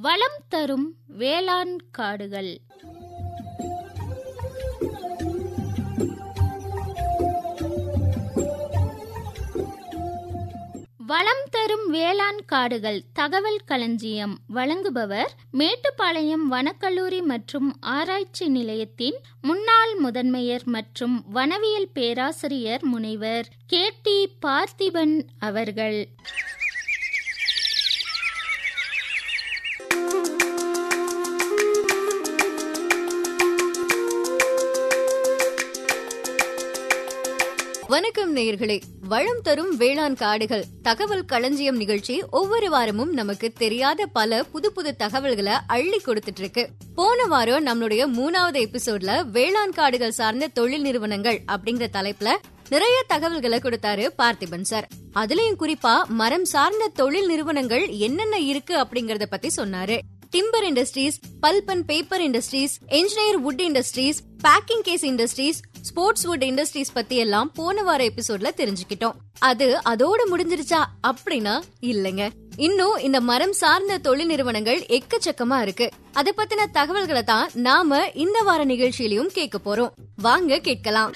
வளம் தரும் வேளாண் காடுகள் வளம் தரும் வேளாண் காடுகள் தகவல் களஞ்சியம் வழங்குபவர் மேட்டுப்பாளையம் வனக்கல்லூரி மற்றும் ஆராய்ச்சி நிலையத்தின் முன்னாள் முதன்மையர் மற்றும் வனவியல் பேராசிரியர் முனைவர் கே டி பார்த்திபன் அவர்கள் வணக்கம் நேயர்களே வளம் தரும் வேளாண் காடுகள் தகவல் களஞ்சியம் நிகழ்ச்சி ஒவ்வொரு வாரமும் நமக்கு தெரியாத பல புது புது தகவல்களை அள்ளி கொடுத்துட்டு இருக்கு போன வாரம் நம்மளுடைய மூணாவது எபிசோட்ல வேளாண் காடுகள் சார்ந்த தொழில் நிறுவனங்கள் அப்படிங்கிற தலைப்புல நிறைய தகவல்களை கொடுத்தாரு பார்த்திபன் சார் அதுலயும் குறிப்பா மரம் சார்ந்த தொழில் நிறுவனங்கள் என்னென்ன இருக்கு அப்படிங்கறத பத்தி சொன்னாரு timber industries pulp and paper industries engineer wood industries packing case industries sports wood industries பத்தி எல்லாம் போன வார எபிசோட்ல தெரிஞ்சுக்கிட்டோம் அது அதோட முடிஞ்சிருச்சா அப்படின்னா இல்லைங்க இன்னும் இந்த மரம் சார்ந்த தொழில் நிறுவனங்கள் எக்கச்சக்கமா இருக்கு அத பத்தின தகவல்களை தான் நாம இந்த வார நிகழ்ச்சியிலயும் கேட்க போறோம் வாங்க கேட்கலாம்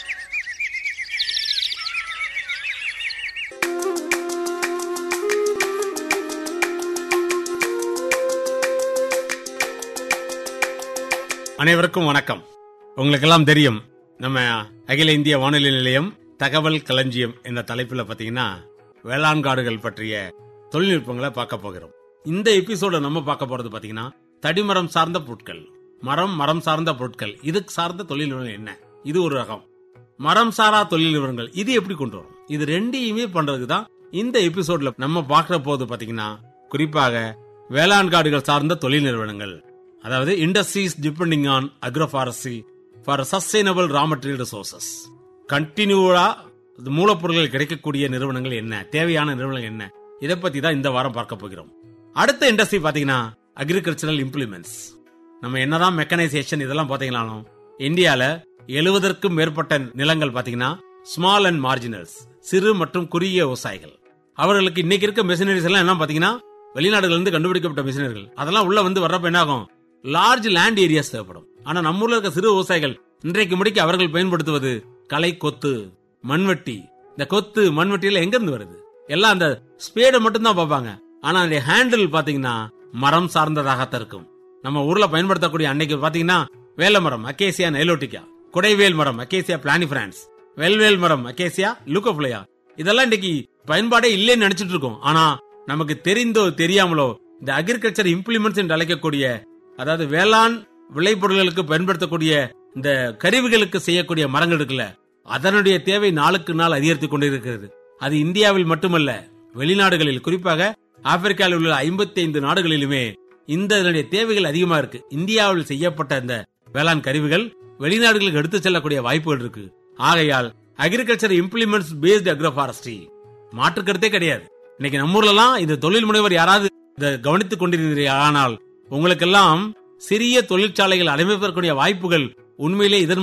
அனைவருக்கும் வணக்கம் உங்களுக்கெல்லாம் தெரியும் நம்ம அகில இந்திய வானொலி நிலையம் தகவல் களஞ்சியம் என்ற தலைப்புல பாத்தீங்கன்னா வேளாண் காடுகள் பற்றிய தொழில்நுட்பங்களை பார்க்க போகிறோம் இந்த எபிசோட நம்ம பார்க்க போறது பாத்தீங்கன்னா தடிமரம் சார்ந்த பொருட்கள் மரம் மரம் சார்ந்த பொருட்கள் இது சார்ந்த தொழில் நிறுவனம் என்ன இது ஒரு ரகம் மரம் சாரா தொழில் நிறுவனங்கள் இது எப்படி கொண்டு வரும் இது ரெண்டையுமே பண்றதுக்கு தான் இந்த எபிசோட்ல நம்ம பார்க்கிற போது பாத்தீங்கன்னா குறிப்பாக வேளாண் காடுகள் சார்ந்த தொழில் நிறுவனங்கள் அதாவது industries depending on agroforestry for sustainable raw material resources கண்டினியூவா மூலப்பொருட்கள் கிடைக்கக்கூடிய நிறுவனங்கள் என்ன தேவையான நிறுவனங்கள் என்ன இதை பத்தி தான் இந்த வாரம் பார்க்க போகிறோம் அடுத்த இண்டஸ்ட்ரி பாத்தீங்கன்னா அக்ரிகல்ச்சரல் இம்ப்ளிமெண்ட்ஸ் நம்ம என்னதான் மெக்கனைசேஷன் இதெல்லாம் பாத்தீங்கன்னாலும் இந்தியால எழுபதற்கும் மேற்பட்ட நிலங்கள் பாத்தீங்கன்னா ஸ்மால் அண்ட் மார்ஜினல்ஸ் சிறு மற்றும் குறுகிய விவசாயிகள் அவர்களுக்கு இன்னைக்கு இருக்க மிஷினரிஸ் எல்லாம் என்ன பாத்தீங்கன்னா வெளிநாடுகள் இருந்து கண்டுபிடிக்கப்பட்ட மிஷினரிகள் அதெல்லாம் உள்ள வந்து வர்றப்ப என்ன ஆகும் லார்ஜ் லேண்ட் ஏரியாஸ் தேவைப்படும் ஆனா நம்ம ஊர்ல இருக்க சிறு விவசாயிகள் இன்றைக்கு முடிக்க அவர்கள் பயன்படுத்துவது களை கொத்து மண்வெட்டி இந்த கொத்து மண்வெட்டி எல்லாம் எங்க இருந்து வருது எல்லாம் அந்த ஸ்பேடை மட்டும் தான் பார்ப்பாங்க ஆனா அந்த ஹேண்டில் பாத்தீங்கன்னா மரம் சார்ந்ததாகத்தான் இருக்கும் நம்ம ஊர்ல பயன்படுத்தக்கூடிய அன்னைக்கு பாத்தீங்கன்னா வேல மரம் அக்கேசியா நைலோட்டிகா குடைவேல் மரம் அக்கேசியா பிளானிபிரான்ஸ் வெல்வேல் மரம் அக்கேசியா லூக்கோஃபிளையா இதெல்லாம் இன்னைக்கு பயன்பாடே இல்லைன்னு நினைச்சிட்டு இருக்கோம் ஆனா நமக்கு தெரிந்தோ தெரியாமலோ இந்த அக்ரிகல்ச்சர் இம்ப்ளிமெண்ட்ஸ் என்று அழைக்கக்கூடிய அதாவது வேளாண் விளைபொருள்களுக்கு பயன்படுத்தக்கூடிய இந்த கருவிகளுக்கு செய்யக்கூடிய மரங்கள் இருக்குல்ல அதனுடைய தேவை நாளுக்கு நாள் அதிகரித்துக் கொண்டிருக்கிறது அது இந்தியாவில் மட்டுமல்ல வெளிநாடுகளில் குறிப்பாக ஆப்பிரிக்காவில் உள்ள ஐம்பத்தி ஐந்து நாடுகளிலுமே இந்த இதனுடைய தேவைகள் அதிகமா இருக்கு இந்தியாவில் செய்யப்பட்ட இந்த வேளாண் கருவிகள் வெளிநாடுகளுக்கு எடுத்து செல்லக்கூடிய வாய்ப்புகள் இருக்கு ஆகையால் அக்ரிகல்ச்சர் இம்ப்ளிமெண்ட்ஸ் பேஸ்ட் அக்ரோஃபாரஸ்ட்ரி மாற்று கருத்தே கிடையாது இன்னைக்கு நம்ம ஊர்ல எல்லாம் இந்த தொழில் முனைவர் யாராவது இதை கவனித்துக் கொண்டிருந்தீர்கள் ஆனால் உங்களுக்கெல்லாம் சிறிய தொழிற்சாலைகள் அமைப்பதற்குரிய வாய்ப்புகள் உண்மையிலே இதன்